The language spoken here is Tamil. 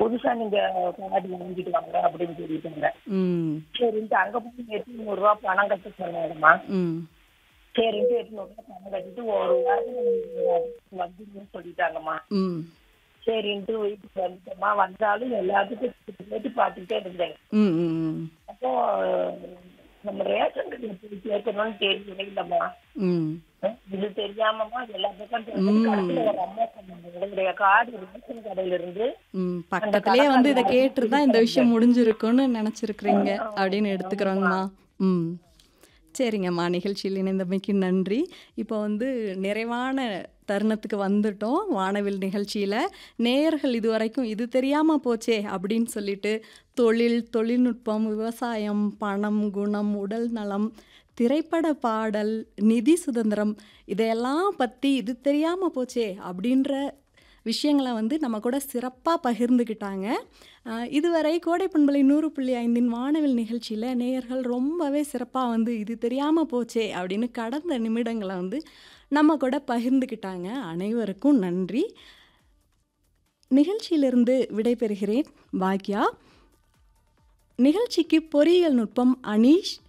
புதுசா நீங்க கார்டு வாங்கிட்டு வாங்க அப்படின்னு சொல்லிட்டாங்க ம் சரின்ட்டு அங்க போய் எட்நூறு ரூபா பணம் கட்ட சொன்னாங்கம்மா ம் சரின்ட்டு எட்நூறு ரூபா பணம் கட்டிட்டு ஒரு வாரம் வந்துருன்னு சொல்லிட்டாங்கம்மா ம் சரின்ட்டு வீட்டுக்கு வந்துட்டோமா வந்தாலும் எல்லாத்துக்கும் கேட்டு பார்த்துட்டே இருந்தேன் ம் ம் ம் அப்போ நம்ம ரேஷன் கடையில போய் கேட்கணும்னு தெரியவே இல்லம்மா ம் இது தெரியாமமா எல்லா பக்கம் தெரிஞ்சு கடைசியில ஒரு அம்மா சொன்னாங்க உங்களுடைய கார்டு ரேஷன் கடையில இருந்து ம் பக்கத்துலயே வந்து இதை கேட்டு தான் இந்த விஷயம் முடிஞ்சிருக்கும்னு நினச்சிருக்கிறீங்க அப்படின்னு எடுத்துக்கிறோங்கம்மா ம் சரிங்கம்மா நிகழ்ச்சியில் இணைந்தமைக்கு நன்றி இப்போ வந்து நிறைவான தருணத்துக்கு வந்துட்டோம் வானவில் நிகழ்ச்சியில் நேயர்கள் இதுவரைக்கும் இது தெரியாமல் போச்சே அப்படின்னு சொல்லிட்டு தொழில் தொழில்நுட்பம் விவசாயம் பணம் குணம் உடல் நலம் திரைப்பட பாடல் நிதி சுதந்திரம் இதையெல்லாம் பற்றி இது தெரியாமல் போச்சே அப்படின்ற விஷயங்களை வந்து நம்ம கூட சிறப்பாக பகிர்ந்துக்கிட்டாங்க ஆஹ் இதுவரை கோடை பண்பலை நூறு புள்ளி ஐந்தின் வானவில் நிகழ்ச்சியில் நேயர்கள் ரொம்பவே சிறப்பாக வந்து இது தெரியாமல் போச்சே அப்படின்னு கடந்த நிமிடங்களை வந்து நம்ம கூட பகிர்ந்துக்கிட்டாங்க அனைவருக்கும் நன்றி நிகழ்ச்சியிலிருந்து விடைபெறுகிறேன் பாக்யா நிகழ்ச்சிக்கு பொறியியல் நுட்பம் அனீஷ்